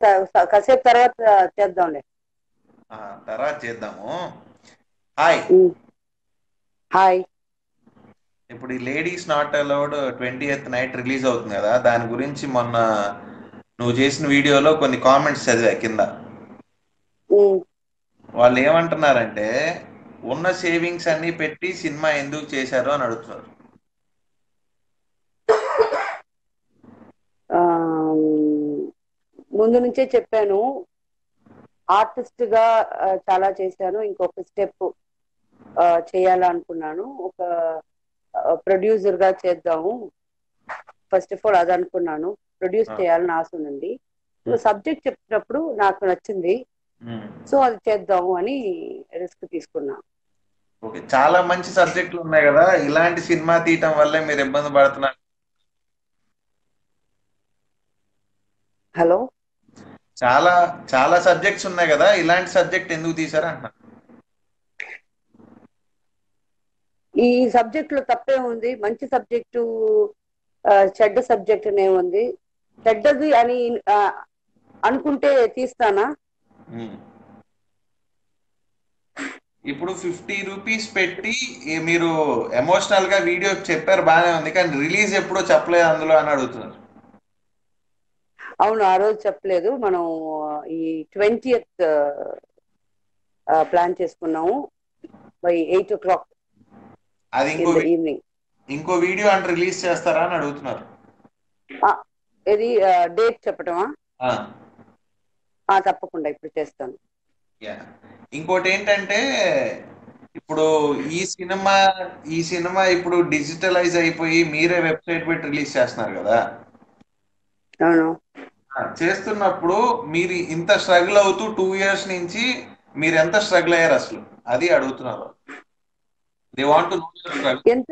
త- కాసేపు తర్వాత చేద్దాంలే ఆ, తర్వాత చేద్దాము హాయ్ ఉమ్. హాయ్ ఇప్పుడు ఈ ladies not allowed twenty eighth night release అవుతుంది కదా దాని గురించి మొన్న నువ్వు చేసిన వీడియోలో కొన్ని కామెంట్స్ చదివా కింద ఉమ్. వాళ్ళు ఏమంటున్నారంటే ఉన్న సేవింగ్స్ అన్ని పెట్టి సినిమా ఎందుకు చేశారు అని అడుగుతున్నారు ఆ, ముందు నుంచే చెప్పాను ఆర్టిస్ట్ గా ఆ, చాలా చేశాను ఇంకొక స్టెప్ చేయాలనుకున్నాను ఒక ప్రొడ్యూసర్ గా చేద్దాము ఫస్ట్ ఆఫ్ ఆల్ అది అనుకున్నాను ప్రొడ్యూస్ ఆ. చేయాలని ఆశ ఉంది సబ్జెక్ట్ చెప్పినప్పుడు నాకు నచ్చింది ఉమ్. సో అది చేద్దాము అని రిస్క్ తీసుకున్నా ఓకే చాలా మంచి సబ్జెక్టులు ఉన్నాయి కదా ఇలాంటి సినిమా తీయటం వల్లే మీరు ఇబ్బంది పడుతున్నారు హలో చాలా చాలా సబ్జెక్ట్స్ ఉన్నాయి కదా ఇలాంటి సబ్జెక్ట్ ఎందుకు తీసారు అంటున్నా ఈ సబ్జెక్ట్ లో తప్పే ఉంది మంచి సబ్జెక్టు ఆ, చెడ్డ సబ్జెక్ట్ ఉంది చెడ్డది అని ఆ, అనుకుంటే తీస్తానా ఉమ్. ఇప్పుడు ఫిఫ్టీ రూపీస్ పెట్టి ఈ మీరు ఎమోషనల్ గా వీడియో చెప్పారు బాగానే ఉంది కానీ రిలీజ్ ఎప్పుడో చెప్పలేదు అందులో అని అడుగుతున్నారు అవును ఆ రోజు చెప్పలేదు మనం ఈ ట్వంటీయత్ ప్లాన్ చేసుకున్నాము బై ఎయిట్ ఓ క్లాక్ అది ఇన్ ఇంకో ద ఈవినింగ్ ఇంకో వీడియో అంటే రిలీజ్ చేస్తారా అని అడుగుతున్నారు ఇది డేట్ చెప్పటమా ఆ, ఆ, తప్పకుండా ఇప్పుడు చేస్తాను యా. ఇంకోటి ఏంటంటే ఇప్పుడు ఈ సినిమా ఈ సినిమా ఇప్పుడు డిజిటలైజ్ అయిపోయి మీరే వెబ్సైట్ పెట్టి రిలీజ్ చేస్తున్నారు కదా అవును ఆ, చేస్తున్నప్పుడు మీరు ఇంత స్ట్రగుల్ అవుతూ టూ ఇయర్స్ నుంచి మీరు ఎంత స్ట్రగుల్ అయ్యారు అసలు అది అడుగుతున్నారు they want to know struggle ఎంత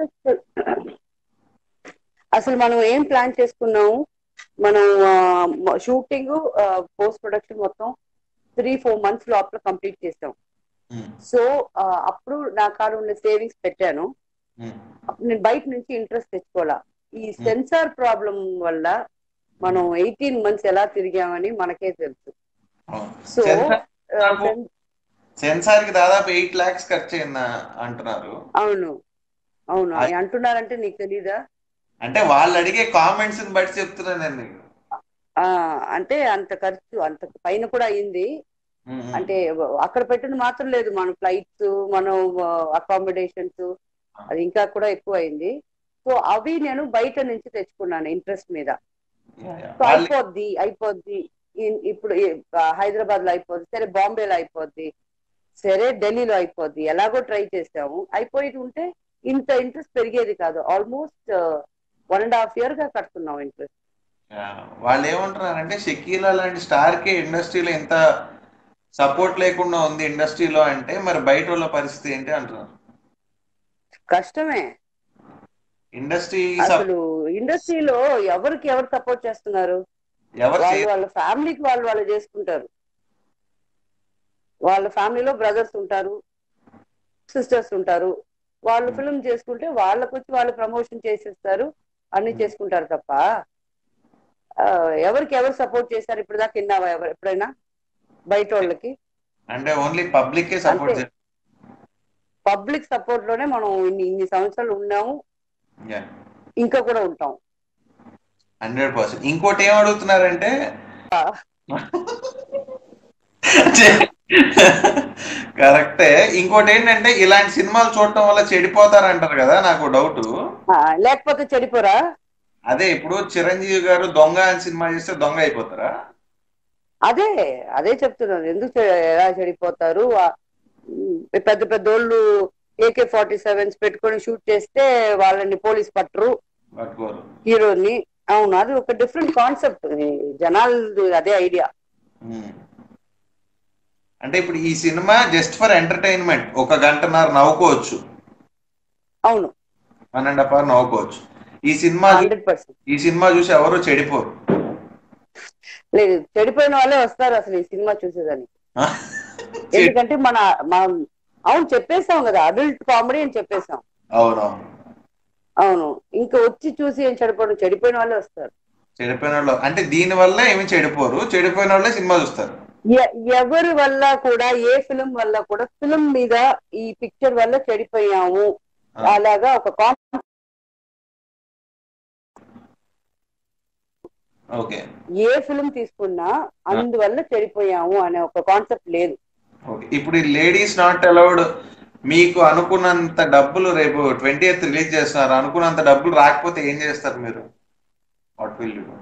అసలు మనం ఏం ప్లాన్ చేసుకున్నాము మనం షూటింగ్ పోస్ట్ ప్రొడక్షన్ మొత్తం త్రీ ఫోర్ మంత్స్ లోపల కంప్లీట్ చేసాం సో అప్పుడు నా కాడ ఉన్న సేవింగ్స్ పెట్టాను అప్పుడు నేను బయట నుంచి ఇంట్రెస్ట్ తెచ్చుకోవాలా ఈ సెన్సార్ ప్రాబ్లం వల్ల మనం ఎయిటీన్ మంత్స్ ఎలా తిరిగామని మనకే తెలుసు సో సెన్సార్ కి దాదాపు ఎయిట్ లాక్స్ ఖర్చు అయిందా అంటున్నారు అవును అవును అని అంటున్నారంటే నీకు తెలీదా అంటే వాళ్ళు అడిగే కామెంట్స్ బట్టి చెప్తున్నాను నేను నీకు. ఆ అంటే అంత ఖర్చు అంత పైన కూడా అయింది ఉమ్, ఉమ్. అంటే అక్కడ పెట్టిన మాత్రం లేదు మన ఫ్లైట్స్ మనం అకామిడేషన్స్ అది ఇంకా కూడా ఎక్కువ అయింది సో అవి నేను బయట నుంచి తెచ్చుకున్నాను ఇంట్రెస్ట్ మీద యా, యా. సో వాళ్ళు అయిపోద్ది అయిపోద్ది ఇన్- ఇప్పుడు హైదరాబాద్ లో అయిపోద్ది సరే బాంబేలో అయిపోద్ది సరే ఢిల్లీలో అయిపోద్ది ఎలాగో ట్రై చేసాము అయిపోయి ఉంటే ఇంత ఇంట్రెస్ట్ పెరిగేది కాదు almost one and half year గా కడుతున్నాం ఇంట్రెస్ట్ యా, వాళ్ళు ఏమంటున్నారంటే షకీలా లాంటి స్టార్ కి ఇండస్ట్రీలో ఇంత సపోర్ట్ లేకుండా ఉంది ఇండస్ట్రీలో అంటే మరి బయట వాళ్ళ పరిస్థితి ఏంటి అంటున్నారు కష్టమే ఇండస్ట్రీ అసలు ఇండస్ట్రీలో ఎవరికి ఎవరు సపోర్ట్ చేస్తున్నారు ఎవరు వాళ్ళు చేయ- వాళ్ళ ఫ్యామిలీకి వాళ్ళు వాళ్ళు చేసుకుంటారు వాళ్ళ ఫ్యామిలీలో బ్రదర్స్ ఉంటారు సిస్టర్స్ ఉంటారు వాళ్ళు ఫిల్మ్ చేసుకుంటే వాళ్ళకు వచ్చి వాళ్ళు ప్రమోషన్ చేసేస్తారు అన్ని చేసుకుంటారు తప్ప ఆ, ఎవరికి ఎవరు సపోర్ట్ చేశారు ఇప్పుడు దాకా విన్నావా ఎవరు ఎప్పుడైనా బయట వాళ్ళకి అంటే ఓన్లీ పబ్లిక్ కే సపోర్ట్ అంతే. పబ్లిక్ సపోర్ట్ లోనే మనం ఇన్ని ఇన్ని సంవత్సరాలు ఉన్నాము ఇంకా కూడా ఉంటాం హండ్రెడ్ పర్సెంట్ ఇంకోటి ఏం అడుగుతున్నారంటే కరెక్టే ఇంకోటి ఏంటంటే ఇలాంటి సినిమాలు చూడటం వల్ల చెడిపోతారంటారు కదా నాకు డౌట్ ఆ, లేకపోతే చెడిపోరా అదే ఇప్పుడు చిరంజీవి గారు దొంగ అని సినిమా చేస్తే దొంగ అయిపోతారా అదే అదే చెప్తున్నాను ఎందుకు చె- ఎలా చెడిపోతారు ఆ, ఉమ్, పెద్ద పెద్దోళ్ళు ఏకే ఫార్టీ సెవెన్స్ పెట్టుకొని షూట్ చేస్తే వాళ్ళని పోలీస్ పట్టరు పట్టుకోరు హీరోని అవును అది ఒక డిఫరెంట్ కాన్సెప్ట్ జనాలు అదే ఐడియా ఉమ్. అంటే ఇప్పుడు ఈ సినిమా జస్ట్ ఫర్ ఎంటర్టైన్మెంట్ ఒక గంటన్నర నవ్వుకోవచ్చు అవును వన్ అండ్ హాఫ్ అవర్ నవ్వుకోవచ్చు ఈ సినిమా చూ- హండ్రెడ్ పర్సెంట్ ఈ సినిమా చూసి ఎవరు చెడిపోరు లేదు చెడిపోయిన వాళ్ళే వస్తారు అసలు ఈ సినిమా చూసేదానికి చెడి- ఎందుకంటే మన మనం అవును చెప్పేసాం కదా అడల్ట్ కామెడీ అని చెప్పేసాం అవునవును అవును ఇంకా వచ్చి చూసి ఏం చెడిపోవడం చెడిపోయిన వాళ్ళే వస్తారు చెడిపోయిన వాళ్ళు అంటే దీని వల్ల ఏమి చెడిపోరు చెడిపోయిన వాళ్ళే సినిమా చూస్తారు ఎ- ఎవరి వల్ల కూడా ఏ ఫిలిం వల్ల కూడా ఫిలిం మీద ఈ పిక్చర్ వల్ల చెడిపోయాము ఆ. అలాగా ఒక కాన్ ఓకే ఏ ఫిలిం తీసుకున్నా అందువల్ల చెడిపోయాము అనే ఒక కాన్సెప్ట్ లేదు ఓకే ఇప్పుడు ఈ లేడీస్ నాట్ అలౌడ్ మీకు అనుకున్నంత డబ్బులు రేపు ట్వంటీ ఎయిత్ రిలీజ్ చేస్తున్నారు అనుకున్నంత డబ్బులు రాకపోతే ఏం చేస్తారు మీరు what will you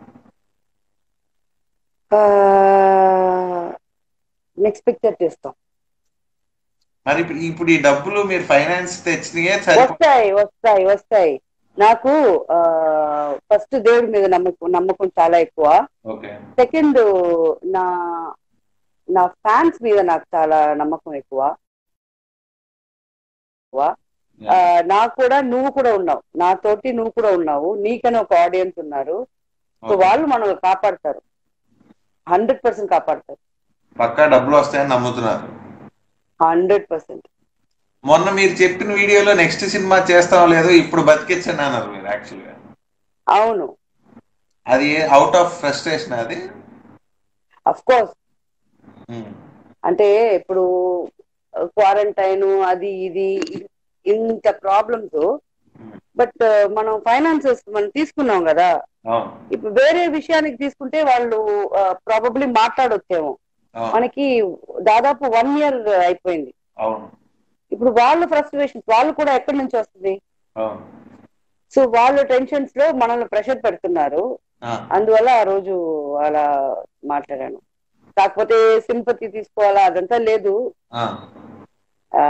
next picture చేస్తాం మరి ఇప్పుడు- ఇప్పుడు ఈ డబ్బులు మీరు ఫైనాన్స్ తెచ్చినాయే సరిపో వస్తాయి వస్తాయి వస్తాయి నాకు ఫస్ట్ దేవుడి మీద నమ్మకం నమ్మకం చాలా ఎక్కువ ఓకే సెకండ్ నా నా ఫ్యాన్స్ మీద నాకు చాలా నమ్మకం ఎక్కువ ఎక్కువ. ఆ, నాకు కూడా నువ్వు కూడా ఉన్నావు నాతోటి నువ్వు కూడా ఉన్నావు నీకని ఒక ఆడియన్స్ ఉన్నారు సో వాళ్ళు మనల్ని కాపాడతారు హండ్రెడ్ పర్సెంట్ కాపాడతారు పక్కా డబ్బులు వస్తాయని నమ్ముతున్నారు హండ్రెడ్ పర్సెంట్ మొన్న మీరు చెప్పిన వీడియోలో నెక్స్ట్ సినిమా చేస్తాం లేదు ఇప్పుడు బతికించండి అన్నారు మీరు యాక్చువల్ గా అవును అది అవుట్ ఆఫ్ ఫ్రస్ట్రేషన్ అది అఫ్ కోర్స్ ఉమ్. అంటే ఇప్పుడు క్వారంటైన్ అది ఇది ఇంత ప్రాబ్లమ్స్ బట్ మనం ఫైనాన్సెస్ మనం తీసుకున్నాం కదా అవును ఇప్పుడు వేరే విషయానికి తీసుకుంటే వాళ్ళు ప్రాబబ్లీ మాట్లాడొచ్చేమో అవును మనకి దాదాపు వన్ ఇయర్ అయిపోయింది అవును ఇప్పుడు వాళ్ళ ఫ్రస్ట్రేషన్స్ వాళ్ళు కూడా ఎక్కడి నుంచి వస్తుంది అవును సో వాళ్ళ టెన్షన్స్ లో మనల్ని ప్రెషర్ పెడుతున్నారు ఆ, అందువల్ల ఆ రోజు అలా మాట్లాడాను కాకపోతే సింపతి తీసుకోవాలా అదంతా లేదు ఆ, ఆ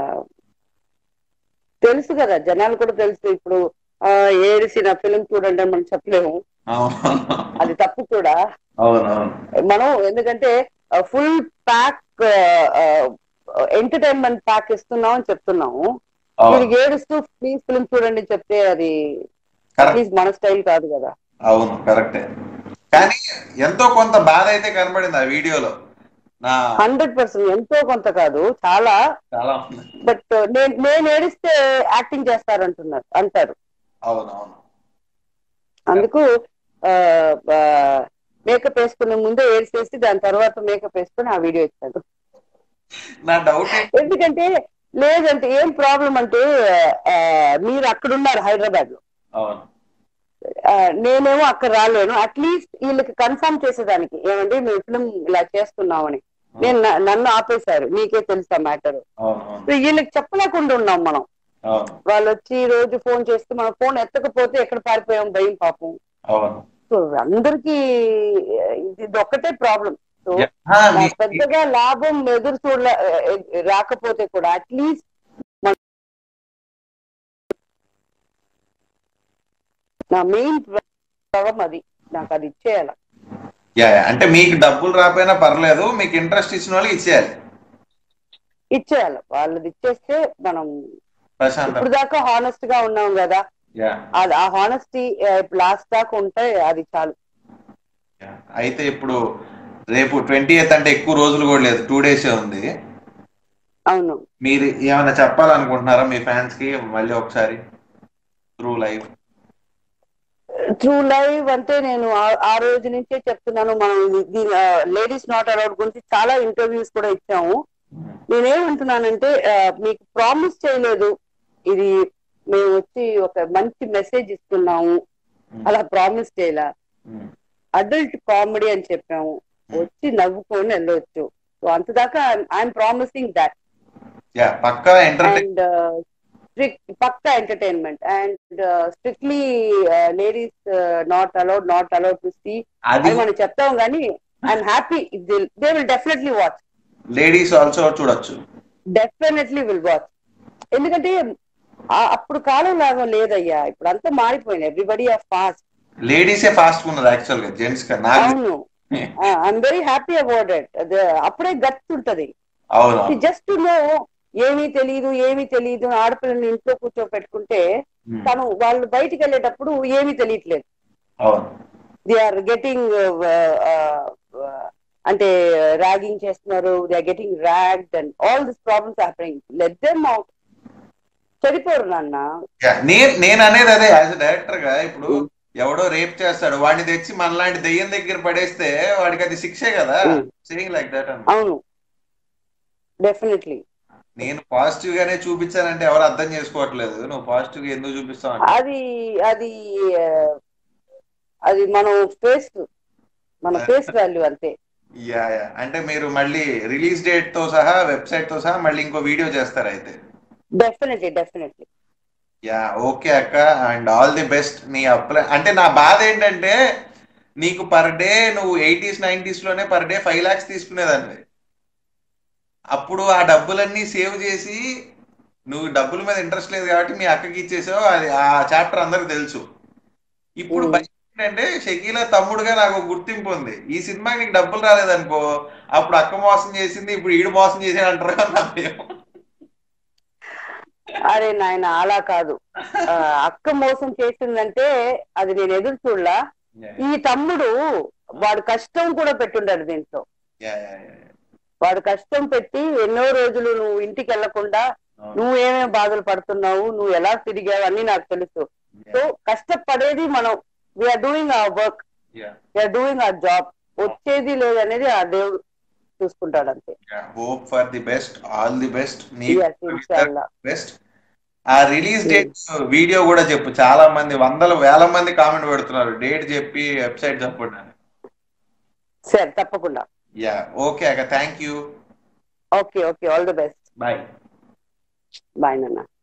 తెలుసు కదా జనాలు కూడా తెలుసు ఇప్పుడు ఆ ఏడిసిన ఫిలిం చూడండి అని మనం చెప్పలేము అవును అది తప్పు కూడా అవును అవును మనం ఎందుకంటే ఫుల్ ప్యాక్ ఎంటర్టైన్మెంట్ ప్యాక్ ఇస్తున్నాం అని చెప్తున్నాము అవును మీరు ఏడుస్తూ ప్లీజ్ ఫిలిం చూడండి అని చెప్తే అది కరెక్ట్ ప్లీజ్ మన స్టైల్ కాదు కదా అవును కరెక్టే కానీ ఎంతో కొంత బాధ అయితే కనబడింది ఆ వీడియోలో నా హండ్రెడ్ పర్సెంట్ ఎంతో కొంత కాదు చాలా చాలా ఉంది బట్ నేను నేను ఏడిస్తే యాక్టింగ్ చేస్తారంటున్నారు అంటారు అవును అవును అందుకు మేకప్ వేసుకునే ముందే ఏడ్చేసి దాని తర్వాత మేకప్ వేసుకుని ఆ వీడియో ఇచ్చాను నా డౌట్ ఎందుకంటే లేదంటే ఏం ప్రాబ్లం అంటే ఆ, మీరు అక్కడ ఉన్నారు హైదరాబాద్ లో అవును ఆ, నేనేమో అక్కడ రాలేను అట్లీస్ట్ వీళ్ళకి కన్ఫర్మ్ చేసేదానికి ఏమండి మేము ఫిల్మ్ ఇలా చేస్తున్నామని నేను న- నన్ను ఆపేశారు నీకే తెలుసా మ్యాటర్ అవును అవును వీళ్ళకి చెప్పలేకుండా ఉన్నాం మనం అవును వాళ్ళు వచ్చి ఈ రోజు ఫోన్ చేస్తే మన ఫోన్ ఎత్తకపోతే ఎక్కడ పారిపోయాం భయం పాపం అవును సో అందరికి ఇది ఒక్కటే ప్రాబ్లం సో యా, ఆ, నాకు మీ- పెద్దగా లాభం ఎదురు చూడ రాకపోతే కూడా అట్లీస్ట్ నా మెయిన్ ప్రాబ్లం అది నాకు అది ఇచ్చేయాల యా, యా. అంటే మీకు డబ్బులు రాపోయినా పర్లేదు మీకు ఇంట్రెస్ట్ ఇచ్చిన వాళ్ళకి ఇచ్చేయాలి ఇచ్చేయాలి వాళ్ళది ఇచ్చేస్తే మనం ప్రశాంత్ ఇప్పుడు దాకా హానెస్ట్ గా ఉన్నాం కదా యా అది ఆ హానెస్టీ లాస్ట్ దాకా ఉంటే అది చాలు యా. అయితే ఇప్పుడు రేపు ట్వంటీ ఎయిత్ అంటే ఎక్కువ రోజులు కూడా లేదు టూ డేసే ఉంది అవును మీరు ఏమైనా చెప్పాలనుకుంటున్నారా మీ ఫ్యాన్స్ కి మళ్ళీ ఒకసారి త్రూ లైవ్ ట్రూ లైవ్ అంటే నేను ఆ- ఆ రోజు నుంచే చెప్తున్నాను మనం లేడీస్ నాట్ అలౌడ్ గురించి చాలా ఇంటర్వ్యూస్ కూడా ఇచ్చాము నేనేమంటున్నానంటే ఆ, మీకు ప్రామిస్ చేయలేదు ఇది మేము వచ్చి ఒక మంచి మెసేజ్ ఇస్తున్నాము అలా ప్రామిస్ చేయలా అడల్ట్ కామెడీ అని చెప్పాము వచ్చి నవ్వుకొని వెళ్ళొచ్చు సో అంతదాకా ఐఎమ్ ప్రామిసింగ్ దాట్ యా పక్కా ఎంటర్టైన్ అండ్ స్ట్రిక్ట్ పక్కా entertainment and strictly ladies not allowed not allowed to see అది అని మనం చెప్తాం కానీ I'm happy they will definitely watch ladies also చూడొచ్చు డెఫినెట్లీ విల్ వాచ్ ఎందుకంటే ఆ- అప్పుడు కాలం లాగా లేదయ్యా ఇప్పుడు అంతా మారిపోయింది ఎవ్రీబడి ఆర్ ఫాస్ట్ లేడీసే ఫాస్ట్ ఉన్నారు యాక్చువల్ గా జెంట్స్ గా నాకు అవును I'm very happy about it అప్పుడే గట్స్ ఉంటది అవును జస్ట్ నో ఏమీ తెలియదు ఏమీ తెలియదు ఆడపిల్లని ఇంట్లో కూర్చోపెట్టుకుంటే ఉమ్, తను వాళ్ళు బయటికి వెళ్ళేటప్పుడు ఏమీ తెలియట్లేదు అవును దే ఆర్ గెటింగ్ అంటే ర్యాగింగ్ చేస్తున్నారు they are getting ragged and all this problems happening let them out చెడిపోరు నాన్న యా, నేను నేను అనేది అదే యాజ్ డైరెక్టర్ గా ఇప్పుడు ఎవడో రేప్ చేస్తాడు వాడిని తెచ్చి మనలాంటి దెయ్యం దగ్గర పడేస్తే వాడికి అది శిక్షే కదా Hmm. సేయింగ్ లైక్ దట్ అన్న అవును డెఫినెట్లీ నేను పాజిటివ్ గానే చూపించానంటే ఎవరు అర్థం చేసుకోవట్లేదు నువ్వు పాజిటివ్ గా ఎందుకు చూపిస్తావు అంటే అది అది ఆ, అది మనం ఫేస్ మన ఫేస్ వాల్యూ అంతే యా యా అంటే మీరు మళ్ళీ రిలీజ్ డేట్ తో సహా వెబ్సైట్ తో సహా మళ్ళీ ఇంకో వీడియో చేస్తారు అయితే డెఫినెట్లీ డెఫినెట్లీ యా ఓకే అక్క అండ్ ఆల్ ది బెస్ట్ నీ అప్లై అంటే నా బాధ ఏంటంటే నీకు పర్ డే నువ్వు ఎయిటీస్ నైన్టీస్ లోనే పర్ డే ఫైవ్ లాక్స్ తీసుకునేదాన్ని అప్పుడు ఆ డబ్బులన్నీ సేవ్ చేసి నువ్వు డబ్బుల మీద ఇంట్రెస్ట్ లేదు కాబట్టి మీ అక్కకి ఇచ్చేసావు అది ఆ చాప్టర్ అందరికి తెలుసు ఇప్పుడు Hmm. భయం ఏంటంటే షకీల తమ్ముడుగా నాకు ఒక గుర్తింపు ఉంది ఈ సినిమాకి నీకు డబ్బులు రాలేదనుకో అప్పుడు అక్క మోసం చేసింది ఇప్పుడు ఈడు మోసం చేసాడు అంటారు కదా నా భయం. అరే నాయన అలా కాదు ఆ, అక్క మోసం చేసిందంటే అది నేను ఎదురు చూడలా ఈ తమ్ముడు వాడు కష్టం కూడా పెట్టుండాడు దీంట్లో యా, యా, యా, యా. వాడు కష్టం పెట్టి ఎన్నో రోజులు నువ్వు ఇంటికి వెళ్లకుండా అవును. నువ్వు ఏమేమి బాధలు పడుతున్నావు నువ్వు ఎలా తిరిగావు అన్ని నాకు తెలుసు సో కష్టపడేది మనం we are doing our work ya. We are doing our job వచ్చేది లేదనేది ఆ దేవుడు చూసుకుంటాడు అంతే hope for the best all the best Yes, inshallah. Best ఆ రిలీజ్ డేట్ వీడియో కూడా చెప్పు చాలా మంది వందల వేల మంది కామెంట్ పెడుతున్నారు డేట్ చెప్పి వెబ్సైట్ చెప్పండి అని సరే తప్పకుండా యా ఓకే అక్క thank you okay okay all the best bye bye నాన్న